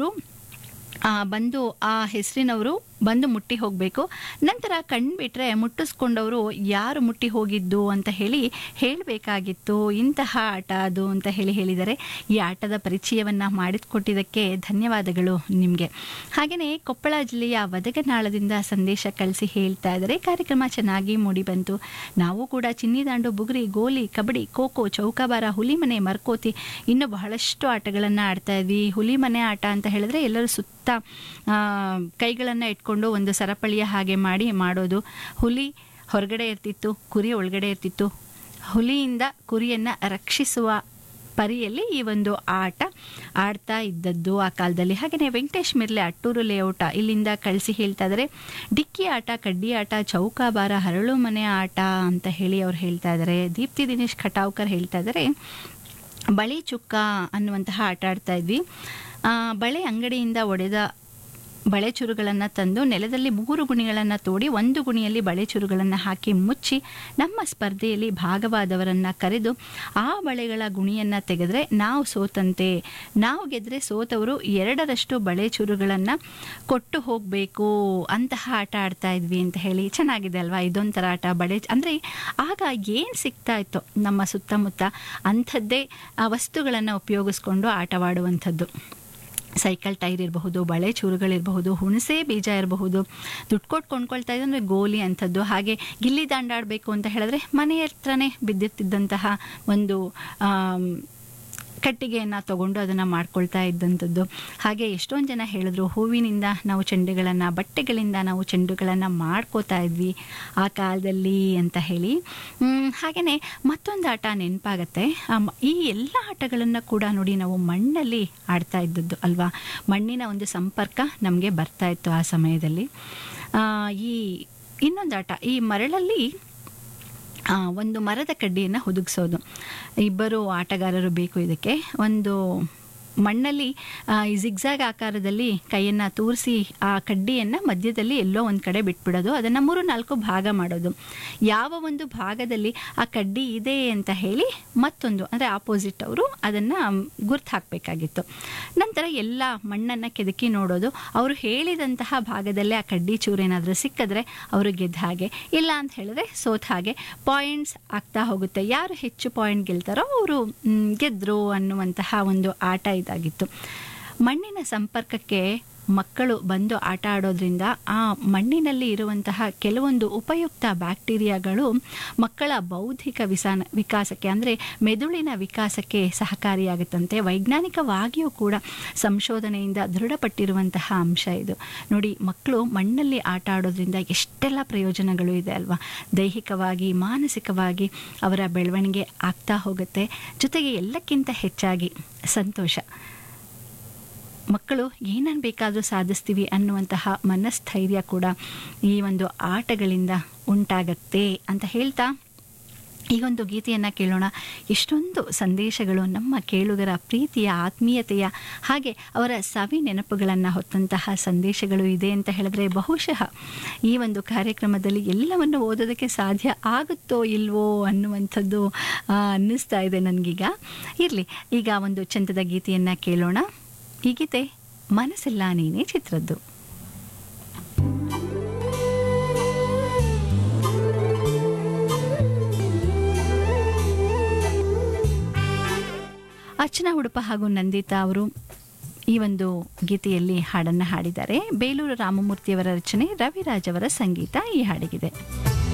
ಅವರು ಬಂದು ಆ ಹೆಸರಿನವರು ಬಂದು ಮುಟ್ಟಿ ಹೋಗಬೇಕು ನಂತರ ಕಣ್ಬಿಟ್ರೆ ಮುಟ್ಟಿಸ್ಕೊಂಡವರು ಯಾರು ಮುಟ್ಟಿ ಹೋಗಿದ್ದು ಅಂತ ಹೇಳಿ ಹೇಳಬೇಕಾಗಿತ್ತು ಇಂತಹ ಆಟ ಅದು ಅಂತ ಹೇಳಿ ಹೇಳಿದ್ದಾರೆ ಈ ಆಟದ ಪರಿಚಯವನ್ನು ಮಾಡಿಕೊಟ್ಟಿದ್ದಕ್ಕೆ ಧನ್ಯವಾದಗಳು ನಿಮಗೆ ಹಾಗೆಯೇ ಕೊಪ್ಪಳ ಜಿಲ್ಲೆಯ ವದಗನಾಳದಿಂದ ಸಂದೇಶ ಕಳಿಸಿ ಹೇಳ್ತಾ ಇದ್ದಾರೆ ಕಾರ್ಯಕ್ರಮ ಚೆನ್ನಾಗಿ ಮೂಡಿ ಬಂತು ನಾವು ಕೂಡ ಚಿನ್ನಿದಾಂಡು ಬುಗುರಿ ಗೋಲಿ ಕಬಡ್ಡಿ ಖೋಖೋ ಚೌಕಾಬಾರ ಹುಲಿಮನೆ ಮರ್ಕೋತಿ ಇನ್ನು ಬಹಳಷ್ಟು ಆಟಗಳನ್ನು ಆಡ್ತಾ ಇದ್ವಿ ಹುಲಿಮನೆ ಆಟ ಅಂತ ಹೇಳಿದ್ರೆ ಎಲ್ಲರೂ ಸುತ್ತ ಕೈಗಳನ್ನು ಇಟ್ಕೊಂಡು ಒಂದು ಸರಪಳಿಯ ಹಾಗೆ ಮಾಡಿ ಮಾಡೋದು ಹುಲಿ ಹೊರಗಡೆ ಇರ್ತಿತ್ತು ಕುರಿ ಒಳಗಡೆ ಇರ್ತಿತ್ತು ಹುಲಿಯಿಂದ ಕುರಿಯನ್ನು ರಕ್ಷಿಸುವ ಪರಿಯಲ್ಲಿ ಈ ಒಂದು ಆಟ ಆಡ್ತಾ ಇದ್ದದ್ದು ಆ ಕಾಲದಲ್ಲಿ ಹಾಗೆಯೇ ವೆಂಕಟೇಶ್ ಮಿರ್ಲೆ ಅಟ್ಟೂರು ಲೇಔಟ ಇಲ್ಲಿಂದ ಕಳಿಸಿ ಹೇಳ್ತಾ ಇದ್ದಾರೆ ಡಿಕ್ಕಿ ಆಟ ಕಡ್ಡಿ ಆಟ ಚೌಕಾಬಾರ ಹರಳು ಮನೆ ಆಟ ಅಂತ ಹೇಳಿ ಅವ್ರು ಹೇಳ್ತಾ ಇದ್ದಾರೆ ದೀಪ್ತಿ ದಿನೇಶ್ ಖಟಾವ್ಕರ್ ಹೇಳ್ತಾ ಇದ್ದಾರೆ ಬಳಿ ಚುಕ್ಕ ಅನ್ನುವಂತಹ ಆಟ ಆಡ್ತಾ ಇದ್ವಿ ಬಳೆ ಅಂಗಡಿಯಿಂದ ಒಡೆದ ಬಳೆ ಚುರುಗಳನ್ನು ತಂದು ನೆಲದಲ್ಲಿ ಮೂರು ಗುಣಿಗಳನ್ನು ತೋಡಿ ಒಂದು ಗುಣಿಯಲ್ಲಿ ಬಳೆ ಚುರುಗಳನ್ನು ಹಾಕಿ ಮುಚ್ಚಿ ನಮ್ಮ ಸ್ಪರ್ಧೆಯಲ್ಲಿ ಭಾಗವಾದವರನ್ನು ಕರೆದು ಆ ಬಳೆಗಳ ಗುಣಿಯನ್ನು ತೆಗೆದ್ರೆ ನಾವು ಸೋತಂತೆ ನಾವು ಗೆದ್ರೆ ಸೋತವರು ಎರಡರಷ್ಟು ಬಳೆ ಚುರುಗಳನ್ನು ಕೊಟ್ಟು ಹೋಗಬೇಕು ಅಂತಹ ಆಟ ಆಡ್ತಾ ಇದ್ವಿ ಅಂತ ಹೇಳಿ ಚೆನ್ನಾಗಿದೆ ಅಲ್ವಾ ಇದೊಂಥರ ಆಟ ಬಳೆ ಅಂದರೆ ಆಗ ಏನು ಸಿಗ್ತಾ ಇತ್ತು ನಮ್ಮ ಸುತ್ತಮುತ್ತ ಅಂಥದ್ದೇ ವಸ್ತುಗಳನ್ನು ಉಪಯೋಗಿಸ್ಕೊಂಡು ಆಟವಾಡುವಂಥದ್ದು ಸೈಕಲ್ ಟೈರ್ ಇರಬಹುದು ಬಳೆ ಚೂರುಗಳಿರಬಹುದು ಹುಣಸೆ ಬೀಜ ಇರಬಹುದು ದುಡ್ಡು ಕೊಟ್ಟು ಕೊಂಡ್ಕೊಳ್ತಾ ಇದ್ದರೆ ಅಂದರೆ ಗೋಲಿ ಅಂಥದ್ದು ಹಾಗೆ ಗಿಲ್ಲಿ ದಾಂಡಾಡಬೇಕು ಅಂತ ಹೇಳಿದ್ರೆ ಮನೆ ಹತ್ರನೇ ಬಿದ್ದಿರ್ತಿದ್ದಂತಹ ಒಂದು ಕಟ್ಟಿಗೆಯನ್ನು ತಗೊಂಡು ಅದನ್ನು ಮಾಡ್ಕೊಳ್ತಾ ಇದ್ದಂಥದ್ದು ಹಾಗೆ ಎಷ್ಟೊಂದು ಜನ ಹೇಳಿದ್ರು ಹೂವಿನಿಂದ ನಾವು ಚೆಂಡುಗಳನ್ನು ಬಟ್ಟೆಗಳಿಂದ ನಾವು ಚೆಂಡುಗಳನ್ನು ಮಾಡ್ಕೋತಾ ಇದ್ವಿ ಆ ಕಾಲದಲ್ಲಿ ಅಂತ ಹೇಳಿ ಹಾಗೆಯೇ ಮತ್ತೊಂದು ಆಟ ನೆನಪಾಗತ್ತೆ ಈ ಎಲ್ಲ ಆಟಗಳನ್ನು ಕೂಡ ನೋಡಿ ನಾವು ಮಣ್ಣಲ್ಲಿ ಆಡ್ತಾ ಇದ್ದದ್ದು ಅಲ್ವಾ ಮಣ್ಣಿನ ಒಂದು ಸಂಪರ್ಕ ನಮಗೆ ಬರ್ತಾ ಇತ್ತು ಆ ಸಮಯದಲ್ಲಿ ಈ ಇನ್ನೊಂದು ಆಟ ಈ ಮರಳಲ್ಲಿ ಒಂದು ಮರದ ಕಡ್ಡಿಯನ್ನು ಹುದುಗಿಸೋದು ಇಬ್ಬರು ಆಟಗಾರರು ಬೇಕು ಇದಕ್ಕೆ ಒಂದು ಮಣ್ಣಲ್ಲಿ ಜಿಗ್ಜಾಗ್ ಆಕಾರದಲ್ಲಿ ಕೈಯನ್ನು ತೂರಿಸಿ ಆ ಕಡ್ಡಿಯನ್ನು ಮಧ್ಯದಲ್ಲಿ ಎಲ್ಲೋ ಒಂದು ಕಡೆ ಬಿಟ್ಬಿಡೋದು ಅದನ್ನು ಮೂರು ನಾಲ್ಕು ಭಾಗ ಮಾಡೋದು ಯಾವ ಒಂದು ಭಾಗದಲ್ಲಿ ಆ ಕಡ್ಡಿ ಇದೆ ಅಂತ ಹೇಳಿ ಮತ್ತೊಂದು ಅಂದರೆ ಆಪೋಸಿಟ್ ಅವರು ಅದನ್ನು ಗುರ್ತು ಹಾಕಬೇಕಾಗಿತ್ತು ನಂತರ ಎಲ್ಲ ಮಣ್ಣನ್ನು ಕೆದಕಿ ನೋಡೋದು ಅವರು ಹೇಳಿದಂತಹ ಭಾಗದಲ್ಲೇ ಆ ಕಡ್ಡಿ ಚೂರೇನಾದರೂ ಸಿಕ್ಕಿದ್ರೆ ಅವರು ಗೆದ್ದ ಹಾಗೆ ಇಲ್ಲ ಅಂತ ಹೇಳಿದ್ರೆ ಸೋತ ಹಾಗೆ ಪಾಯಿಂಟ್ಸ್ ಆಗ್ತಾ ಹೋಗುತ್ತೆ ಯಾರು ಹೆಚ್ಚು ಪಾಯಿಂಟ್ ಗೆಲ್ತಾರೋ ಅವರು ಗೆದ್ದರು ಅನ್ನುವಂತಹ ಒಂದು ಆಟ ಇದಾಗಿತ್ತು ಮಣ್ಣಿನ ಸಂಪರ್ಕಕ್ಕೆ ಮಕ್ಕಳು ಬಂದು ಆಟ ಆಡೋದ್ರಿಂದ ಆ ಮಣ್ಣಿನಲ್ಲಿ ಇರುವಂತಹ ಕೆಲವೊಂದು ಉಪಯುಕ್ತ ಬ್ಯಾಕ್ಟೀರಿಯಾಗಳು ಮಕ್ಕಳ ಬೌದ್ಧಿಕ ವಿಸಾನ ವಿಕಾಸಕ್ಕೆ ಅಂದರೆ ಮೆದುಳಿನ ವಿಕಾಸಕ್ಕೆ ಸಹಕಾರಿಯಾಗುತ್ತಂತೆ ವೈಜ್ಞಾನಿಕವಾಗಿಯೂ ಕೂಡ ಸಂಶೋಧನೆಯಿಂದ ದೃಢಪಟ್ಟಿರುವಂತಹ ಅಂಶ ಇದು ನೋಡಿ ಮಕ್ಕಳು ಮಣ್ಣಲ್ಲಿ ಆಟ ಆಡೋದ್ರಿಂದ ಎಷ್ಟೆಲ್ಲ ಪ್ರಯೋಜನಗಳು ಇದೆ ಅಲ್ವಾ ದೈಹಿಕವಾಗಿ ಮಾನಸಿಕವಾಗಿ ಅವರ ಬೆಳವಣಿಗೆ ಆಗ್ತಾ ಹೋಗುತ್ತೆ ಜೊತೆಗೆ ಎಲ್ಲಕ್ಕಿಂತ ಹೆಚ್ಚಾಗಿ ಸಂತೋಷ ಮಕ್ಕಳು ಏನನ್ನು ಬೇಕಾದರೂ ಸಾಧಿಸ್ತೀವಿ ಅನ್ನುವಂತಹ ಮನಸ್ಥೈರ್ಯ ಕೂಡ ಈ ಒಂದು ಆಟಗಳಿಂದ ಉಂಟಾಗತ್ತೆ ಅಂತ ಹೇಳ್ತಾ ಈಗೊಂದು ಗೀತೆಯನ್ನು ಕೇಳೋಣ ಎಷ್ಟೊಂದು ಸಂದೇಶಗಳು ನಮ್ಮ ಕೇಳುಗರ ಪ್ರೀತಿಯ ಆತ್ಮೀಯತೆಯ ಹಾಗೆ ಅವರ ಸವಿ ನೆನಪುಗಳನ್ನು ಹೊತ್ತಂತಹ ಸಂದೇಶಗಳು ಇದೆ ಅಂತ ಹೇಳಿದ್ರೆ ಬಹುಶಃ ಈ ಒಂದು ಕಾರ್ಯಕ್ರಮದಲ್ಲಿ ಎಲ್ಲವನ್ನು ಓದೋದಕ್ಕೆ ಸಾಧ್ಯ ಆಗುತ್ತೋ ಇಲ್ವೋ ಅನ್ನುವಂಥದ್ದು ಅನ್ನಿಸ್ತಾ ಇದೆ ನನಗೀಗ ಇರಲಿ ಈಗ ಒಂದು ಚಂದದ ಗೀತೆಯನ್ನು ಕೇಳೋಣ ಈ ಗೀತೆ ಮನಸ್ಸೆಲ್ಲ ನೀನೇ ಚಿತ್ರದ್ದು ಅರ್ಚನಾ ಉಡುಪ ಹಾಗೂ ನಂದಿತಾ ಅವರು ಈ ಒಂದು ಗೀತೆಯಲ್ಲಿ ಹಾಡನ್ನು ಹಾಡಿದ್ದಾರೆ ಬೇಲೂರು ರಾಮಮೂರ್ತಿಯವರ ರಚನೆ ರವಿರಾಜ್ ಅವರ ಸಂಗೀತ ಈ ಹಾಡಿಗಿದೆ